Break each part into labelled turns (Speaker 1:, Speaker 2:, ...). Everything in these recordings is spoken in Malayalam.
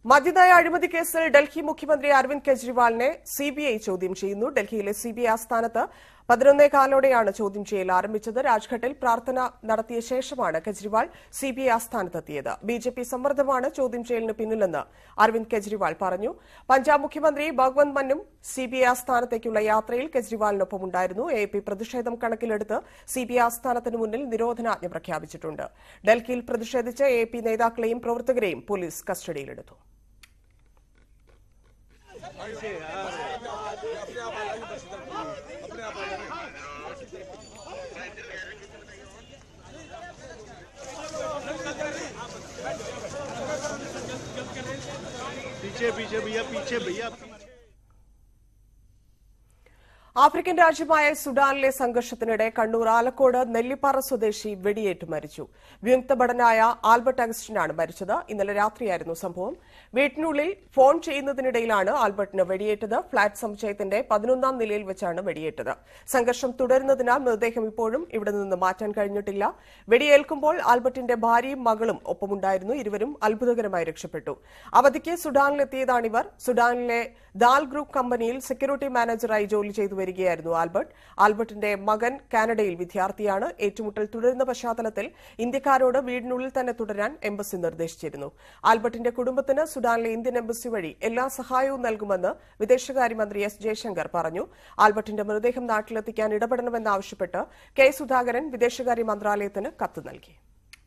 Speaker 1: മദ്യനയ അഴിമതി കേസിൽ ഡൽഹി മുഖ്യമന്ത്രി അരവിന്ദ് കെജ്രിവാളിനെ സിബിഐ ചോദ്യം ചെയ്യുന്നു ഡൽഹിയിലെ സിബിഐ ആസ്ഥാനത്ത് പതിനൊന്നേ കാലോടെയാണ് ചോദ്യം ചെയ്യൽ ആരംഭിച്ചത് രാജ്ഘട്ടിൽ പ്രാർത്ഥന നടത്തിയ ശേഷമാണ് കെജ്രിവാൾ സിബിഐ ആസ്ഥാനത്തെത്തിയത് ബിജെപി സമ്മർദ്ദമാണ് ചോദ്യം ചെയ്യലിന് പിന്നിലെന്ന് അരവിന്ദ് കെജ്രിവാൾ പറഞ്ഞു പഞ്ചാബ് മുഖ്യമന്ത്രി ഭഗവന്ത് മന്നും സിബിഐ ആസ്ഥാനത്തേക്കുള്ള യാത്രയിൽ കെജ്രിവാളിനൊപ്പം ഉണ്ടായിരുന്നു എ പി പ്രതിഷേധം കണക്കിലെടുത്ത് സിബിഐ ആസ്ഥാനത്തിന് മുന്നിൽ നിരോധനാജ്ഞ പ്രഖ്യാപിച്ചിട്ടുണ്ട് ഡൽഹിയിൽ പ്രതിഷേധിച്ച് എ പി നേതാക്കളെയും പ്രവർത്തകരെയും പോലീസ് കസ്റ്റഡിയിലെടുത്തു
Speaker 2: पीछे पीछे भैया पीछे भैया पीछे
Speaker 1: ആഫ്രിക്കൻ രാജ്യമായ സുഡാനിലെ സംഘർഷത്തിനിടെ കണ്ണൂർ ആലക്കോട് നെല്ലിപ്പാറ സ്വദേശി വെടിയേറ്റ് മരിച്ചു വിയുക്ത ഭടനായ ആൽബർട്ട് അഗസ്റ്റിനാണ് മരിച്ചത് ഇന്നലെ രാത്രിയായിരുന്നു സംഭവം വീട്ടിനുള്ളിൽ ഫോൺ ചെയ്യുന്നതിനിടയിലാണ് ആൽബർട്ടിന് വെടിയേറ്റത് ഫ്ളാറ്റ് സമുച്ചയത്തിന്റെ പതിനൊന്നാം നിലയിൽ വെച്ചാണ് വെടിയേറ്റത് സംഘർഷം തുടരുന്നതിനാൽ മൃതദേഹം ഇപ്പോഴും ഇവിടെ നിന്ന് മാറ്റാൻ കഴിഞ്ഞിട്ടില്ല വെടിയേൽക്കുമ്പോൾ ആൽബർട്ടിന്റെ ഭാര്യയും മകളും ഒപ്പമുണ്ടായിരുന്നു ഇരുവരും അത്ഭുതകരമായി രക്ഷപ്പെട്ടു അവധിക്ക് സുഡാനിലെത്തിയതാണിവർ സുഡാനിലെ ദാൽ ഗ്രൂപ്പ് കമ്പനിയിൽ സെക്യൂരിറ്റി മാനേജറായി ജോലി ചെയ്തു വരികയായിരുന്നു ആൽബർട്ട് ആൽബർട്ടിന്റെ മകൻ കാനഡയിൽ വിദ്യാർത്ഥിയാണ് ഏറ്റുമുട്ടൽ തുടരുന്ന പശ്ചാത്തലത്തിൽ ഇന്ത്യക്കാരോട് വീടിനുള്ളിൽ തന്നെ തുടരാൻ എംബസി നിർദ്ദേശിച്ചിരുന്നു ആൽബർട്ടിന്റെ കുടുംബത്തിന് സുഡാനിലെ ഇന്ത്യൻ എംബസി വഴി എല്ലാ സഹായവും നൽകുമെന്ന് വിദേശകാര്യമന്ത്രി എസ് ജയശങ്കർ പറഞ്ഞു ആൽബർട്ടിന്റെ മൃതദേഹം നാട്ടിലെത്തിക്കാൻ ഇടപെടണമെന്നാവശ്യപ്പെട്ട് കെ സുധാകരൻ വിദേശകാര്യ മന്ത്രാലയത്തിന് കത്ത് നൽകി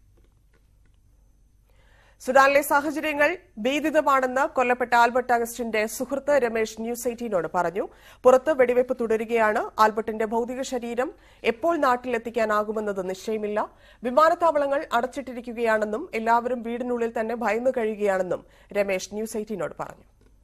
Speaker 1: സുഡാനിലെ സാഹചര്യങ്ങൾ ഭീതിതമാണെന്ന് കൊല്ലപ്പെട്ട ആൽബർട്ട് അഗസ്റ്റിന്റെ സുഹൃത്ത് രമേശ് ന്യൂസ് എയ്റ്റീനോട് പറഞ്ഞു പുറത്ത് വെടിവയ്പ് തുടരുകയാണ് ആൽബർട്ടിന്റെ ഭൌതിക ശരീരം എപ്പോൾ നാട്ടിലെത്തിക്കാനാകുമെന്നത് നിശ്ചയമില്ല വിമാനത്താവളങ്ങൾ അടച്ചിട്ടിരിക്കുകയാണെന്നും എല്ലാവരും വീടിനുള്ളിൽ തന്നെ ഭയന്നു കഴിയുകയാണെന്നും രമേശ് ന്യൂസ് എയ്റ്റീനോട് പറഞ്ഞു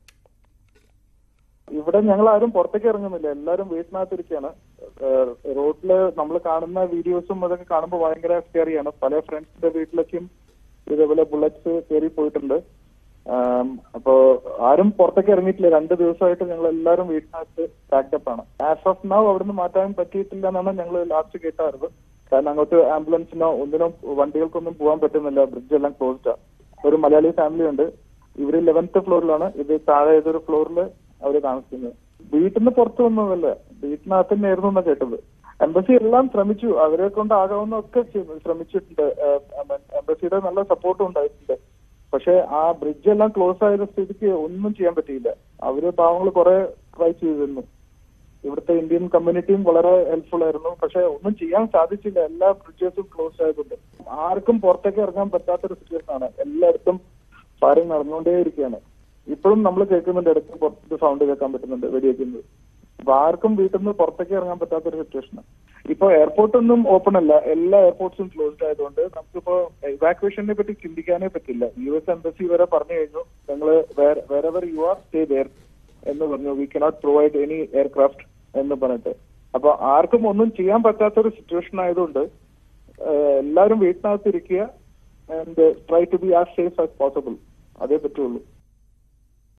Speaker 3: ഇവിടെ ഞങ്ങൾ ആരും പുറത്തേക്ക് ഇറങ്ങുന്നില്ല എല്ലാരും വീട്ടിനകത്തിരിക്കുകയാണ് റോഡില് നമ്മൾ കാണുന്ന വീഡിയോസും അതൊക്കെ കാണുമ്പോൾ ഭയങ്കര സ്കേറിയാണ് പല ഫ്രണ്ട്സിന്റെ വീട്ടിലേക്കും ഇതേപോലെ ബുള്ളറ്റ്സ് കയറി പോയിട്ടുണ്ട് ആം, അപ്പോ ആരും പുറത്തേക്ക് ഇറങ്ങിയിട്ടില്ല രണ്ട് ദിവസമായിട്ട് ഞങ്ങൾ എല്ലാവരും വീട്ടിനകത്ത് പാക്കപ്പ് ആണ് ആസ് ഓഫ് നൗ അവിടുന്ന് മാറ്റാൻ പറ്റിയിട്ടില്ല എന്നാണ് ഞങ്ങൾ ലാസ്റ്റ് കേട്ടാറുള്ളത് കാരണം അങ്ങോട്ട് ആംബുലൻസിനോ ഒന്നിനും വണ്ടികൾക്കൊന്നും പോകാൻ പറ്റുന്നില്ല ബ്രിഡ്ജ് എല്ലാം ക്ലോസ്ഡാ ഒരു മലയാളി ഫാമിലി ഉണ്ട് ഇവര് ലെവൻത്ത് ഫ്ലോറിലാണ് ഇത് താഴെ ഏതൊരു ഫ്ലോറിൽ അവര് താമസിക്കുന്നത് വീട്ടിൽ നിന്ന് പുറത്തു വന്നതല്ല വീട്ടിനകത്ത് തന്നെയായിരുന്നു എന്നാ കേട്ടത് എംബസി എല്ലാം ശ്രമിച്ചു അവരെ കൊണ്ട് ആകാവുന്ന ഒക്കെ ചെയ്തു- ശ്രമിച്ചിട്ടുണ്ട് എംബസിയുടെ നല്ല സപ്പോർട്ടും ഉണ്ടായിട്ടുണ്ട് പക്ഷെ ആ ബ്രിഡ്ജ് എല്ലാം ക്ലോസ് ആയ സ്ഥിതിക്ക് ഒന്നും ചെയ്യാൻ പറ്റിയില്ല അവര് പാവങ്ങൾ കുറെ ട്രൈ ചെയ്തിരുന്നു ഇവിടുത്തെ ഇന്ത്യൻ കമ്മ്യൂണിറ്റിയും വളരെ ഹെൽപ്ഫുൾ ആയിരുന്നു പക്ഷെ ഒന്നും ചെയ്യാൻ സാധിച്ചില്ല എല്ലാ ബ്രിഡ്ജസും ക്ലോസ് ആയതുകൊണ്ട് ആർക്കും പുറത്തേക്ക് ഇറങ്ങാൻ പറ്റാത്തൊരു സിറ്റുവേഷൻ ആണ് എല്ലായിടത്തും ഫയറിംഗ് നടന്നുകൊണ്ടേയിരിക്കുകയാണ് ഇപ്പോഴും നമ്മൾ കേൾക്കുന്നുണ്ട് ഇടയ്ക്ക് പുറത്ത് സൗണ്ട് കേൾക്കാൻ പറ്റുന്നുണ്ട് വെടിവെക്കുന്നത് അപ്പൊ ആർക്കും വീട്ടിൽ നിന്ന് പുറത്തേക്ക് ഇറങ്ങാൻ പറ്റാത്തൊരു സിറ്റുവേഷൻ ഇപ്പൊ എയർപോർട്ട് ഒന്നും ഓപ്പൺ അല്ല എല്ലാ എയർപോർട്ട്സും ക്ലോസ്ഡ് ആയതുകൊണ്ട് നമുക്കിപ്പോ ഇവാക്വേഷനെ പറ്റി ചിന്തിക്കാനേ പറ്റില്ല യു എസ് എംബസി വരെ പറഞ്ഞു കഴിഞ്ഞു നിങ്ങൾ wherever you are stay there എന്ന് പറഞ്ഞു we cannot provide any aircraft എന്ന് പറഞ്ഞിട്ട് അപ്പൊ ആർക്കും ഒന്നും ചെയ്യാൻ പറ്റാത്തൊരു സിറ്റുവേഷൻ ആയതുകൊണ്ട് ഏഹ്, എല്ലാവരും വീട്ടിനകത്ത് ഇരിക്കുക and try to be as safe as possible അതേ പറ്റുള്ളൂ